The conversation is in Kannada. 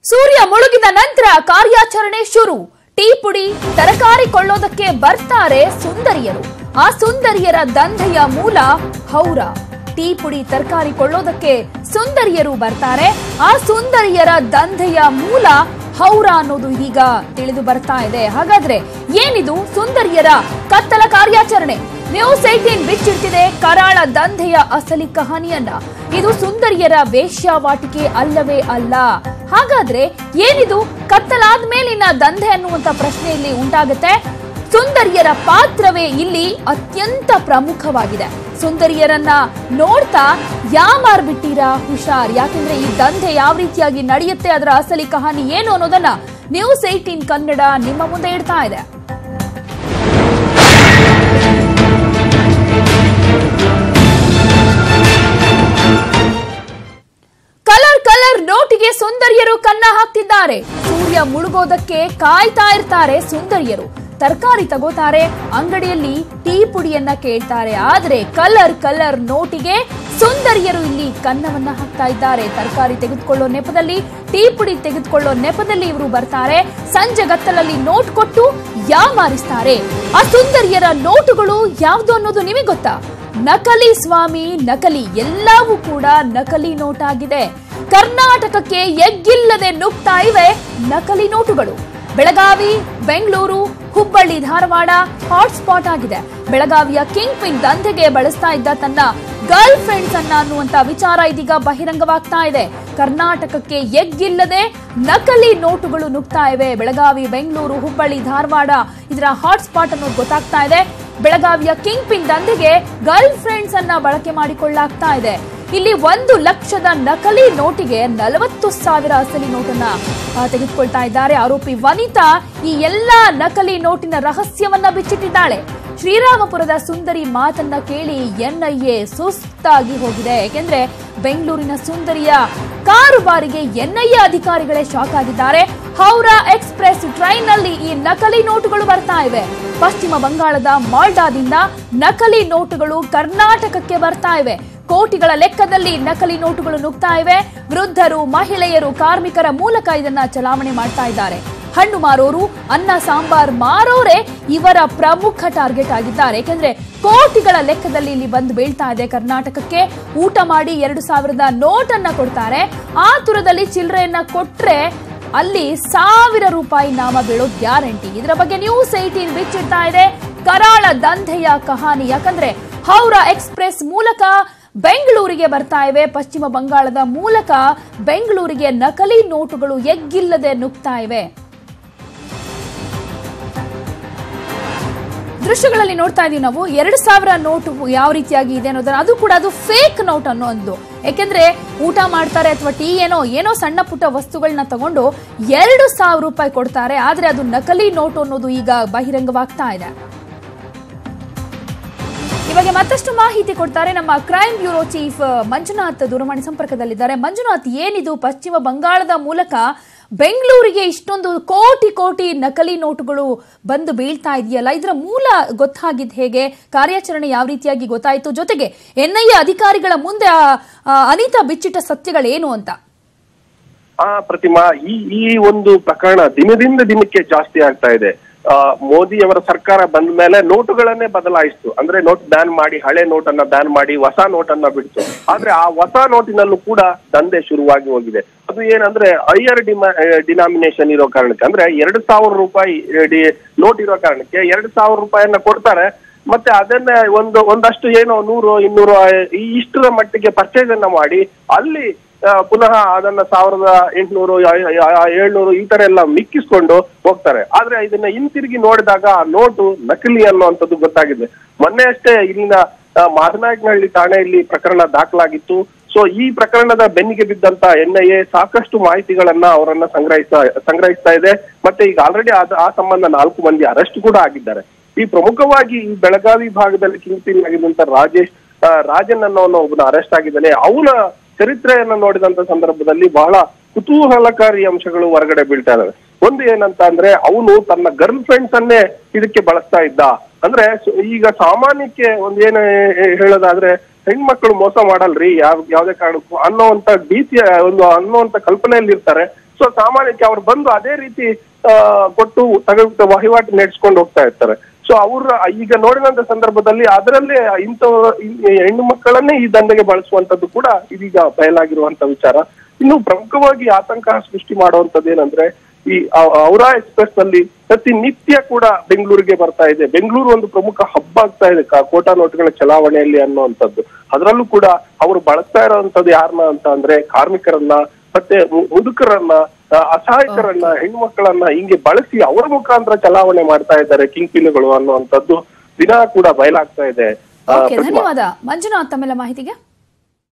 ಸೂರ್ಯ ಮುಳುಗಿದ ನಂತರ ಕಾರ್ಯಾಚರಣೆ ಶುರು ಟೀ ಪುಡಿ ತರಕಾರಿ ಕೊಳ್ಳೋದಕ್ಕೆ ಬರ್ತಾರೆ ಸುಂದರಿಯರು ಆ ಸುಂದರಿಯರ ದಂಧೆಯ ಮೂಲ ಹೌರ ಟೀ ಪುಡಿ ತರಕಾರಿ ಕೊಳ್ಳೋದಕ್ಕೆ ಸುಂದರಿಯರು ಬರ್ತಾರೆ ಆ ಸುಂದರಿಯರ ದಂಧೆಯ ಮೂಲ ಹೌರ ಅನ್ನೋದು ಇದೀಗ ತಿಳಿದು ಬರ್ತಾ ಇದೆ ಹಾಗಾದ್ರೆ ಏನಿದು ಸುಂದರಿಯರ ಕತ್ತಲ ಕಾರ್ಯಾಚರಣೆ ನ್ಯೂಸ್ ಏಟೀನ್ ಬಿಚ್ಚಿಡ್ತಿದೆ ಕರಾಳ ದಂಧೆಯ ಅಸಲಿ ಕಹಾನಿಯನ್ನ ಇದು ಸುಂದರಿಯರ ವೇಶ್ಯಾವಾಟಿಕೆ ಅಲ್ಲವೇ ಅಲ್ಲ ಹಾಗಾದ್ರೆ ಏನಿದು ಕತ್ತಲಾದ ಮೇಲಿನ ದಂಧೆ ಅನ್ನುವಂತ ಪ್ರಶ್ನೆ ಇಲ್ಲಿ ಉಂಟಾಗುತ್ತೆ ಸುಂದರಿಯರ ಪಾತ್ರವೇ ಇಲ್ಲಿ ಅತ್ಯಂತ ಪ್ರಮುಖವಾಗಿದೆ ಸುಂದರಿಯರನ್ನ ನೋಡ್ತಾ ಯಾಮಾರ್ ಬಿಟ್ಟಿರಾ ಹುಷಾರ್ ಯಾಕೆಂದ್ರೆ ಈ ದಂಧೆ ಯಾವ ರೀತಿಯಾಗಿ ನಡೆಯುತ್ತೆ ಅದರ ಅಸಲಿ ಕಹಾನಿ ಏನು ಅನ್ನೋದನ್ನ ನ್ಯೂಸ್ ಏಟೀನ್ ಕನ್ನಡ ನಿಮ್ಮ ಮುಂದೆ ಇಡ್ತಾ ಇದೆ ಕಲರ್ ಕಲರ್ ನೋಟಿಗೆ ಸುಂದರಿಯರು ಕನ್ನ ಹಾಕ್ತಿದ್ದಾರೆ ಸೂರ್ಯ ಮುಳುಗೋದಕ್ಕೆ ಕಾಯ್ತಾ ಇರ್ತಾರೆ ಸುಂದರಿಯರು ತರಕಾರಿ ತಗೋತಾರೆ ಅಂಗಡಿಯಲ್ಲಿ ಟೀ ಪುಡಿಯನ್ನ ಕೇಳ್ತಾರೆ ಆದ್ರೆ ಕಲರ್ ಕಲರ್ ನೋಟಿಗೆ ಸುಂದರಿಯರು ಇಲ್ಲಿ ಕನ್ನವನ್ನ ಹಾಕ್ತಾ ಇದ್ದಾರೆ ತರಕಾರಿ ತೆಗೆದುಕೊಳ್ಳೋ ನೆಪದಲ್ಲಿ ಟೀ ಪುಡಿ ತೆಗೆದುಕೊಳ್ಳೋ ನೆಪದಲ್ಲಿ ಇವರು ಬರ್ತಾರೆ ಸಂಜೆ ಗತ್ತಲಲ್ಲಿ ನೋಟ್ ಕೊಟ್ಟು ಯಾಮಾರಿಸ್ತಾರೆ ಆ ಸುಂದರಿಯರ ನೋಟುಗಳು ಯಾವ್ದು ಅನ್ನೋದು ನಿಮಗೆ ಗೊತ್ತಾ ನಕಲಿ ಸ್ವಾಮಿ ನಕಲಿ ಎಲ್ಲವೂ ಕೂಡ ನಕಲಿ ನೋಟ್ ಆಗಿದೆ ಕರ್ನಾಟಕಕ್ಕೆ ಎಗ್ಗಿಲ್ಲದೆ ನುಗ್ತಾ ಇವೆ ನಕಲಿ ನೋಟುಗಳು ಬೆಳಗಾವಿ ಬೆಂಗಳೂರು ಹುಬ್ಬಳ್ಳಿ ಧಾರವಾಡ ಹಾಟ್ಸ್ಪಾಟ್ ಆಗಿದೆ ಬೆಳಗಾವಿಯ ಕಿಂಗ್ ಪಿನ್ ದಂಧೆಗೆ ಬಳಸ್ತಾ ಇದ್ದ ತನ್ನ ಗರ್ಲ್ ಫ್ರೆಂಡ್ಸ್ ಅನ್ನ ಅನ್ನುವಂತ ವಿಚಾರ ಇದೀಗ ಬಹಿರಂಗವಾಗ್ತಾ ಇದೆ ಕರ್ನಾಟಕಕ್ಕೆ ಎಗ್ಗಿಲ್ಲದೆ ನಕಲಿ ನೋಟುಗಳು ನುಗ್ತಾ ಇವೆ ಬೆಳಗಾವಿ ಬೆಂಗಳೂರು ಹುಬ್ಬಳ್ಳಿ ಧಾರವಾಡ ಇದರ ಹಾಟ್ಸ್ಪಾಟ್ ಅನ್ನೋದು ಗೊತ್ತಾಗ್ತಾ ಇದೆ ಬೆಳಗಾವಿಯ ಕಿಂಗ್ ಪಿನ್ ದಂಧೆಗೆ ಗರ್ಲ್ ಫ್ರೆಂಡ್ಸ್ ಅನ್ನ ಬಳಕೆ ಮಾಡಿಕೊಳ್ಳಲಾಗ್ತಾ ಇದೆ ಇಲ್ಲಿ ಒಂದು ಲಕ್ಷದ ನಕಲಿ ನೋಟಿಗೆ ನಲವತ್ತು ಸಾವಿರ ಅಸಲಿ ನೋಟನ್ನ ಆ, ತೆಗೆದುಕೊಳ್ತಾ ಇದ್ದಾರೆ ಆರೋಪಿ ವನಿತಾ ಈ ಎಲ್ಲಾ ನಕಲಿ ನೋಟಿನ ರಹಸ್ಯವನ್ನ ಬಿಚ್ಚಿಟ್ಟಿದ್ದಾಳೆ ಶ್ರೀರಾಮಪುರದ ಸುಂದರಿ ಮಾತನ್ನ ಕೇಳಿ ಎನ್ಐಎ ಸುಸ್ತಾಗಿ ಹೋಗಿದೆ ಯಾಕೆಂದ್ರೆ ಬೆಂಗಳೂರಿನ ಸುಂದರಿಯ ಕಾರುಬಾರಿಗೆ ಎನ್ಐಎ ಅಧಿಕಾರಿಗಳೇ ಶಾಕ್ ಆಗಿದ್ದಾರೆ ಹೌರಾ ಎಕ್ಸ್ಪ್ರೆಸ್ ಟ್ರೈನ್ ನಲ್ಲಿ ಈ ನಕಲಿ ನೋಟುಗಳು ಬರ್ತಾ ಇವೆ ಪಶ್ಚಿಮ ಬಂಗಾಳದ ಮಾಲ್ಡಾದಿಂದ ನಕಲಿ ನೋಟುಗಳು ಕರ್ನಾಟಕಕ್ಕೆ ಬರ್ತಾ ಇವೆ ಕೋಟಿಗಳ ಲೆಕ್ಕದಲ್ಲಿ ನಕಲಿ ನೋಟುಗಳು ನುಗ್ತಾ ಇವೆ ವೃದ್ಧರು ಮಹಿಳೆಯರು ಕಾರ್ಮಿಕರ ಮೂಲಕ ಇದನ್ನ ಚಲಾವಣೆ ಮಾಡ್ತಾ ಇದ್ದಾರೆ ಹಣ್ಣು ಮಾರೋರು ಅನ್ನ ಸಾಂಬಾರ್ ಮಾರೋರೇ ಇವರ ಪ್ರಮುಖ ಟಾರ್ಗೆಟ್ ಆಗಿದ್ದಾರೆ ಯಾಕೆಂದ್ರೆ ಕೋಟಿಗಳ ಲೆಕ್ಕದಲ್ಲಿ ಇಲ್ಲಿ ಬಂದು ಬೀಳ್ತಾ ಇದೆ ಕರ್ನಾಟಕಕ್ಕೆ ಊಟ ಮಾಡಿ ಎರಡು ಸಾವಿರದ ನೋಟನ್ನ ಕೊಡ್ತಾರೆ ಆ ತುರದಲ್ಲಿ ಚಿಲ್ಲರೆಯನ್ನ ಕೊಟ್ರೆ ಅಲ್ಲಿ ಸಾವಿರ ರೂಪಾಯಿ ನಾಮ ಬೀಳೋದ್ ಗ್ಯಾರಂಟಿ ಇದರ ಬಗ್ಗೆ ನ್ಯೂಸ್ ಏಟೀನ್ ಬಿಚ್ಚಿಡ್ತಾ ಇದೆ ಕರಾಳ ದಂಧೆಯ ಕಹಾನಿ ಯಾಕಂದ್ರೆ ಹೌರಾ ಎಕ್ಸ್ಪ್ರೆಸ್ ಮೂಲಕ ಬೆಂಗಳೂರಿಗೆ ಬರ್ತಾ ಇವೆ ಪಶ್ಚಿಮ ಬಂಗಾಳದ ಮೂಲಕ ಬೆಂಗಳೂರಿಗೆ ನಕಲಿ ನೋಟುಗಳು ಎಗ್ಗಿಲ್ಲದೆ ನುಗ್ತಾ ಇವೆ ದೃಶ್ಯಗಳಲ್ಲಿ ನೋಡ್ತಾ ಇದೀವಿ ನಾವು ಎರಡು ಸಾವಿರ ನೋಟು ಯಾವ ರೀತಿಯಾಗಿ ಇದೆ ಅನ್ನೋದನ್ನ ಅದು ಕೂಡ ಅದು ಫೇಕ್ ನೋಟ್ ಅನ್ನೋ ಒಂದು ಯಾಕೆಂದ್ರೆ ಊಟ ಮಾಡ್ತಾರೆ ಅಥವಾ ಟೀ ಏನೋ ಏನೋ ಸಣ್ಣ ಪುಟ್ಟ ವಸ್ತುಗಳನ್ನ ತಗೊಂಡು ಎರಡು ಸಾವಿರ ರೂಪಾಯಿ ಕೊಡ್ತಾರೆ ಆದ್ರೆ ಅದು ನಕಲಿ ನೋಟು ಅನ್ನೋದು ಈಗ ಬಹಿರಂಗವಾಗ್ತಾ ಇದೆ ಈ ಬಗ್ಗೆ ಮತ್ತಷ್ಟು ಮಾಹಿತಿ ಕೊಡ್ತಾರೆ ನಮ್ಮ ಕ್ರೈಮ್ ಬ್ಯೂರೋ ಚೀಫ್ ಮಂಜುನಾಥ್ ದೂರವಾಣಿ ಸಂಪರ್ಕದಲ್ಲಿದ್ದಾರೆ ಮಂಜುನಾಥ್ ಏನಿದು ಪಶ್ಚಿಮ ಬಂಗಾಳದ ಮೂಲಕ ಬೆಂಗಳೂರಿಗೆ ಇಷ್ಟೊಂದು ಕೋಟಿ ಕೋಟಿ ನಕಲಿ ನೋಟುಗಳು ಬಂದು ಬೀಳ್ತಾ ಇದೆಯಲ್ಲ ಇದರ ಮೂಲ ಗೊತ್ತಾಗಿದ್ದು ಹೇಗೆ ಕಾರ್ಯಾಚರಣೆ ಯಾವ ರೀತಿಯಾಗಿ ಗೊತ್ತಾಯಿತು ಜೊತೆಗೆ ಎನ್ಐಎ ಅಧಿಕಾರಿಗಳ ಮುಂದೆ ಆ, ಆ, ಅನಿತಾ ಬಿಚ್ಚಿಟ್ಟ ಸತ್ಯಗಳೇನು ಅಂತ ಆ ಪ್ರತಿಮಾ ಈ ಈ ಒಂದು ಪ್ರಕರಣ ದಿನದಿಂದ ದಿನಕ್ಕೆ ಜಾಸ್ತಿ ಆಗ್ತಾ ಇದೆ ಆ, ಮೋದಿ ಅವರ ಸರ್ಕಾರ ಬಂದ ಮೇಲೆ ನೋಟುಗಳನ್ನೇ ಬದಲಾಯಿಸ್ತು ಅಂದ್ರೆ ನೋಟ್ ಬ್ಯಾನ್ ಮಾಡಿ ಹಳೆ ನೋಟನ್ನ ಬ್ಯಾನ್ ಮಾಡಿ ಹೊಸ ನೋಟನ್ನ ಬಿಡ್ತು ಆದ್ರೆ ಆ ಹೊಸ ನೋಟಿನಲ್ಲೂ ಕೂಡ ದಂಧೆ ಶುರುವಾಗಿ ಹೋಗಿದೆ ಅದು ಏನಂದ್ರೆ ಹೈಯರ್ ಡಿಮಾ ಡಿನಾಮಿನೇಷನ್ ಇರೋ ಕಾರಣಕ್ಕೆ ಅಂದ್ರೆ ಎರಡು ಸಾವಿರ ರೂಪಾಯಿ ನೋಟ್ ಇರೋ ಕಾರಣಕ್ಕೆ ಎರಡು ಸಾವಿರ ರೂಪಾಯಿಯನ್ನ ಕೊಡ್ತಾರೆ ಮತ್ತೆ ಅದನ್ನ ಒಂದು ಒಂದಷ್ಟು ಏನೋ ನೂರು ಇನ್ನೂರು ಆ, ಈ ಇಷ್ಟರ ಮಟ್ಟಿಗೆ ಪರ್ಚೇಸ್ ಅನ್ನ ಮಾಡಿ ಅಲ್ಲಿ ಆ, ಪುನಃ ಅದನ್ನ ಸಾವಿರದ ಎಂಟುನೂರು ಏಳ್ನೂರು ಈ ತರ ಎಲ್ಲ ಮಿಕ್ಕಿಸ್ಕೊಂಡು ಹೋಗ್ತಾರೆ ಆದ್ರೆ ಇದನ್ನ ಹಿಂತಿರುಗಿ ನೋಡಿದಾಗ ಆ ನೋಟು ನಕಲಿ ಅನ್ನುವಂಥದ್ದು ಗೊತ್ತಾಗಿದೆ ಮೊನ್ನೆ ಅಷ್ಟೇ ಇಲ್ಲಿನ ಆ, ಮಾದನಾಯಕನಹಳ್ಳಿ ಠಾಣೆಯಲ್ಲಿ ಪ್ರಕರಣ ದಾಖಲಾಗಿತ್ತು ಸೊ ಈ ಪ್ರಕರಣದ ಬೆನ್ನಿಗೆ ಬಿದ್ದಂತ ಎನ್ಐಎ ಸಾಕಷ್ಟು ಮಾಹಿತಿಗಳನ್ನ ಅವರನ್ನ ಸಂಗ್ರಹಿಸ್ತಾ ಸಂಗ್ರಹಿಸ್ತಾ ಇದೆ ಮತ್ತೆ ಈಗ ಆಲ್ರೆಡಿ ಆ ಸಂಬಂಧ ನಾಲ್ಕು ಮಂದಿ ಅರೆಸ್ಟ್ ಕೂಡ ಆಗಿದ್ದಾರೆ ಈ ಪ್ರಮುಖವಾಗಿ ಈ ಬೆಳಗಾವಿ ಭಾಗದಲ್ಲಿ ಕಿಂಗ್ಪಿನ್ ಆಗಿದ್ದಂತ ರಾಜೇಶ್ ಆ, ರಾಜನ್ ಅನ್ನೋನ ಒಬ್ಬನ ಅರೆಸ್ಟ್ ಆಗಿದ್ದಾನೆ ಅವನ ಚರಿತ್ರೆಯನ್ನ ನೋಡಿದಂತ ಸಂದರ್ಭದಲ್ಲಿ ಬಹಳ ಕುತೂಹಲಕಾರಿ ಅಂಶಗಳು ಹೊರಗಡೆ ಬೀಳ್ತಾ ಇದಾವೆ ಒಂದು ಏನಂತ ಅಂದ್ರೆ ಅವನು ತನ್ನ ಗರ್ಲ್ ಫ್ರೆಂಡ್ಸ್ ಅನ್ನೇ ಇದಕ್ಕೆ ಬಳಸ್ತಾ ಇದ್ದ ಅಂದ್ರೆ ಸ- ಈಗ ಸಾಮಾನ್ಯಕ್ಕೆ ಒಂದ್ ಏನು ಹೇಳೋದಾದ್ರೆ ಹೆಣ್ಮಕ್ಳು ಮೋಸ ಮಾಡಲ್ರಿ ಯಾವ ಯಾವ್ದೇ ಕಾರಣಕ್ಕೂ ಅನ್ನೋವಂತ ಭೀತಿಯ ಒಂದು ಅನ್ನೋವಂತ ಕಲ್ಪನೆಯಲ್ಲಿ ಇರ್ತಾರೆ ಸೊ ಸಾಮಾನ್ಯಕ್ಕೆ ಅವ್ರು ಬಂದು ಅದೇ ರೀತಿ ಆ, ಕೊಟ್ಟು ತಗೊಂಡು ವಹಿವಾಟು ನಡೆಸ್ಕೊಂಡು ಹೋಗ್ತಾ ಇರ್ತಾರೆ ಸೊ ಅವ್ರ ಈಗ ನೋಡಿದಂತ ಸಂದರ್ಭದಲ್ಲಿ ಅದರಲ್ಲೇ ಇಂಥ ಹೆಣ್ಣು ಮಕ್ಕಳನ್ನೇ ಈ ದಂಧೆಗೆ ಬಳಸುವಂತದ್ದು ಕೂಡ ಇದೀಗ ಬಯಲಾಗಿರುವಂತ ವಿಚಾರ ಇನ್ನು ಪ್ರಮುಖವಾಗಿ ಆತಂಕ ಸೃಷ್ಟಿ ಮಾಡುವಂತದ್ದು ಏನಂದ್ರೆ ಈ ಔರಾ ಎಕ್ಸ್ಪ್ರೆಸ್ ನಲ್ಲಿ ಪ್ರತಿನಿತ್ಯ ಕೂಡ ಬೆಂಗಳೂರಿಗೆ ಬರ್ತಾ ಇದೆ ಬೆಂಗಳೂರು ಒಂದು ಪ್ರಮುಖ ಹಬ್ಬ ಆಗ್ತಾ ಇದೆ ಕ- ಕೋಟಾ ನೋಟುಗಳ ಚಲಾವಣೆಯಲ್ಲಿ ಅನ್ನುವಂಥದ್ದು ಅದರಲ್ಲೂ ಕೂಡ ಅವರು ಬಳಸ್ತಾ ಇರುವಂತದ್ದು ಯಾರನ್ನ ಅಂತ ಅಂದ್ರೆ ಕಾರ್ಮಿಕರನ್ನ ಮತ್ತೆ ಮು- ಮುದುಕರನ್ನ ಆ, ಅಸಹಾಯಕರನ್ನ ಹೆಣ್ಣು ಮಕ್ಕಳನ್ನ ಹಿಂಗೆ ಬಳಸಿ ಅವರ ಮುಖಾಂತರ ಚಲಾವಣೆ ಮಾಡ್ತಾ ಇದ್ದಾರೆ ಕಿಂಗ್ ಪಿನ್ಗಳು ಅನ್ನುವಂಥದ್ದು ದಿನ ಕೂಡ ಬಯಲಾಗ್ತಾ ಇದೆ ಆ, ಓಕೆ ಪ್ರತಿಮಾ. ಧನ್ಯವಾದ ಮಂಜುನಾಥ್ ತಮ್ಮೆಲ್ಲ ಮಾಹಿತಿಗೆ